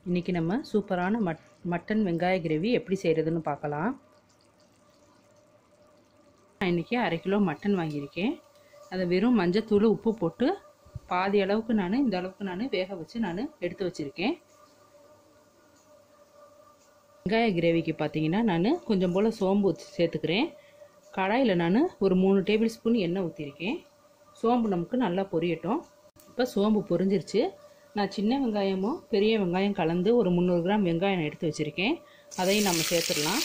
இன்றைக்கி நம்ம சூப்பரான மட் மட்டன் வெங்காய கிரேவி எப்படி செய்கிறதுன்னு பார்க்கலாம் நான் இன்றைக்கி அரை கிலோ மட்டன் வாங்கியிருக்கேன் அதை வெறும் மஞ்சத்தூள் உப்பு போட்டு பாதி அளவுக்கு நான் இந்த அளவுக்கு நான் வேக வச்சு நான் எடுத்து வச்சுருக்கேன் வெங்காய கிரேவிக்கு பார்த்தீங்கன்னா நான் கொஞ்சம் போல் சோம்பு வச்சு சேர்த்துக்கிறேன் கடாயில் நான் ஒரு மூணு டேபிள் ஸ்பூன் எண்ணெய் ஊற்றிருக்கேன் சோம்பு நமக்கு நல்லா பொரியட்டும் இப்போ சோம்பு பொரிஞ்சிருச்சு நான் சின்ன வெங்காயமும் பெரிய வெங்காயம் கலந்து ஒரு முந்நூறு கிராம் வெங்காயம் எடுத்து வச்சுருக்கேன் அதையும் நம்ம சேர்த்துடலாம்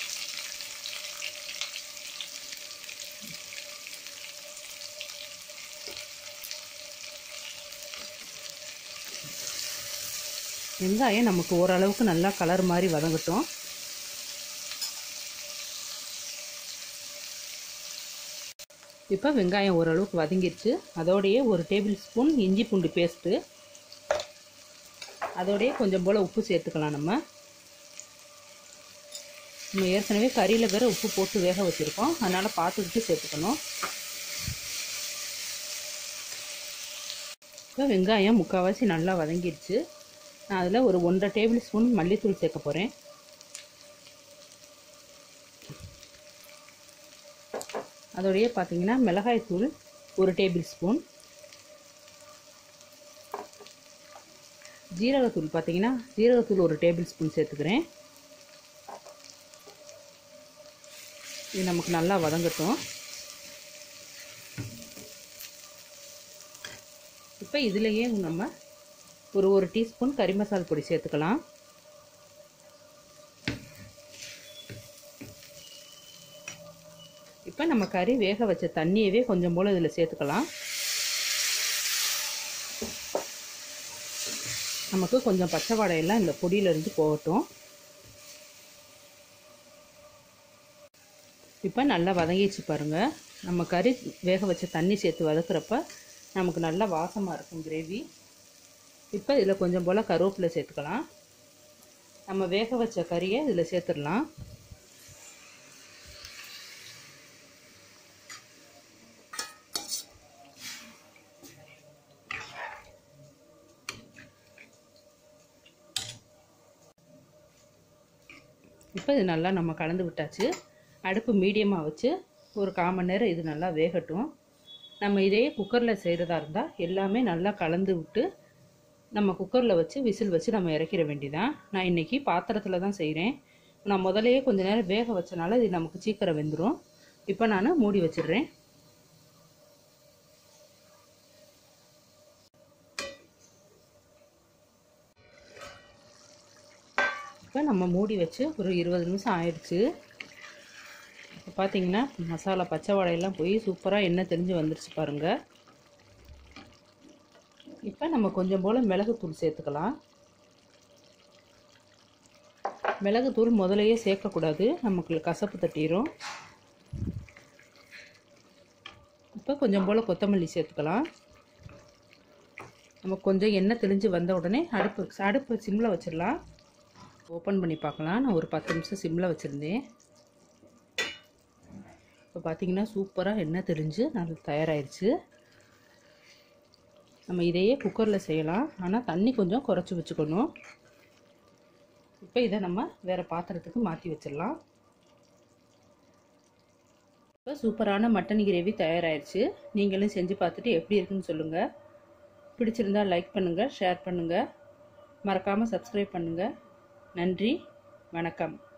வெங்காயம் நமக்கு ஓரளவுக்கு நல்லா கலர் மாதிரி வதங்கட்டும் இப்போ வெங்காயம் ஓரளவுக்கு வதங்கிருச்சு அதோடையே ஒரு டேபிள் ஸ்பூன் இஞ்சி பூண்டு பேஸ்ட்டு அதோடையே கொஞ்சம் போல் உப்பு சேர்த்துக்கலாம் நம்ம நம்ம ஏற்கனவே கறியில் வேறு உப்பு போட்டு வேக வச்சுருக்கோம் அதனால் பார்த்துக்கிட்டு சேர்த்துக்கணும் இப்போ வெங்காயம் முக்கால்வாசி நல்லா வதங்கிருச்சு நான் அதில் ஒரு ஒன்றரை டேபிள் ஸ்பூன் மல்லித்தூள் சேர்க்க போகிறேன் அதோடைய பார்த்தீங்கன்னா மிளகாய்த்தூள் ஒரு டேபிள் ஸ்பூன் ஜீரகத்தூள் பார்த்தீங்கன்னா ஜீரகத்தூள் ஒரு டேபிள் ஸ்பூன் சேர்த்துக்கிறேன் இது நமக்கு நல்லா வதங்கட்டும் இப்போ இதுலேயே நம்ம ஒரு ஒரு டீஸ்பூன் கறி மசால் பொடி சேர்த்துக்கலாம் இப்போ நம்ம கறி வேக வச்ச தண்ணியவே கொஞ்சம் போல் இதில் சேர்த்துக்கலாம் நமக்கு கொஞ்சம் பச்சை வாடையெல்லாம் இந்த பொடியிலேருந்து போகட்டும் இப்போ நல்லா வதங்கிச்சு பாருங்கள் நம்ம கறி வேக வச்ச தண்ணி சேர்த்து வதக்குறப்ப நமக்கு நல்லா வாசமாக இருக்கும் கிரேவி இப்போ இதில் கொஞ்சம் போல் கருவேப்பிலை சேர்த்துக்கலாம் நம்ம வேக வச்ச கறியை இதில் சேர்த்துடலாம் இப்போ இது நல்லா நம்ம கலந்து விட்டாச்சு அடுப்பு மீடியமாக வச்சு ஒரு கால் மணி நேரம் இது நல்லா வேகட்டும் நம்ம இதே குக்கரில் செய்கிறதா இருந்தால் எல்லாமே நல்லா கலந்து விட்டு நம்ம குக்கரில் வச்சு விசில் வச்சு நம்ம இறக்கிற வேண்டியதான் நான் இன்றைக்கி பாத்திரத்தில் தான் செய்கிறேன் நான் முதலையே கொஞ்சம் நேரம் வேக வச்சனால இது நமக்கு சீக்கிரம் வெந்துடும் இப்போ நான் மூடி வச்சிடுறேன் இப்போ நம்ம மூடி வச்சு ஒரு இருபது நிமிஷம் ஆயிடுச்சு இப்போ பார்த்தீங்கன்னா மசாலா பச்சை வாழையெல்லாம் போய் சூப்பராக எண்ணெய் தெரிஞ்சு வந்துருச்சு பாருங்கள் இப்போ நம்ம கொஞ்சம் போல் மிளகுத்தூள் சேர்த்துக்கலாம் மிளகுத்தூள் முதலையே சேர்க்கக்கூடாது நமக்கு கசப்பு தட்டிடும் இப்போ கொஞ்சம் போல் கொத்தமல்லி சேர்த்துக்கலாம் நம்ம கொஞ்சம் எண்ணெய் தெளிஞ்சு வந்த உடனே அடுப்பு அடுப்பு சிம்மில் வச்சிடலாம் ஓப்பன் பண்ணி பார்க்கலாம் நான் ஒரு பத்து நிமிஷம் சிம்மில் வச்சுருந்தேன் இப்போ பார்த்தீங்கன்னா சூப்பராக எண்ணெய் தெளிஞ்சு நல்லா தயாராகிடுச்சு நம்ம இதையே குக்கரில் செய்யலாம் ஆனால் தண்ணி கொஞ்சம் குறைச்சி வச்சுக்கணும் இப்போ இதை நம்ம வேறு பாத்திரத்துக்கு மாற்றி வச்சிடலாம் இப்போ சூப்பரான மட்டன் கிரேவி தயாராகிடுச்சு நீங்களும் செஞ்சு பார்த்துட்டு எப்படி இருக்குன்னு சொல்லுங்கள் பிடிச்சிருந்தா லைக் பண்ணுங்கள் ஷேர் பண்ணுங்கள் மறக்காமல் சப்ஸ்கிரைப் பண்ணுங்கள் நன்றி வணக்கம்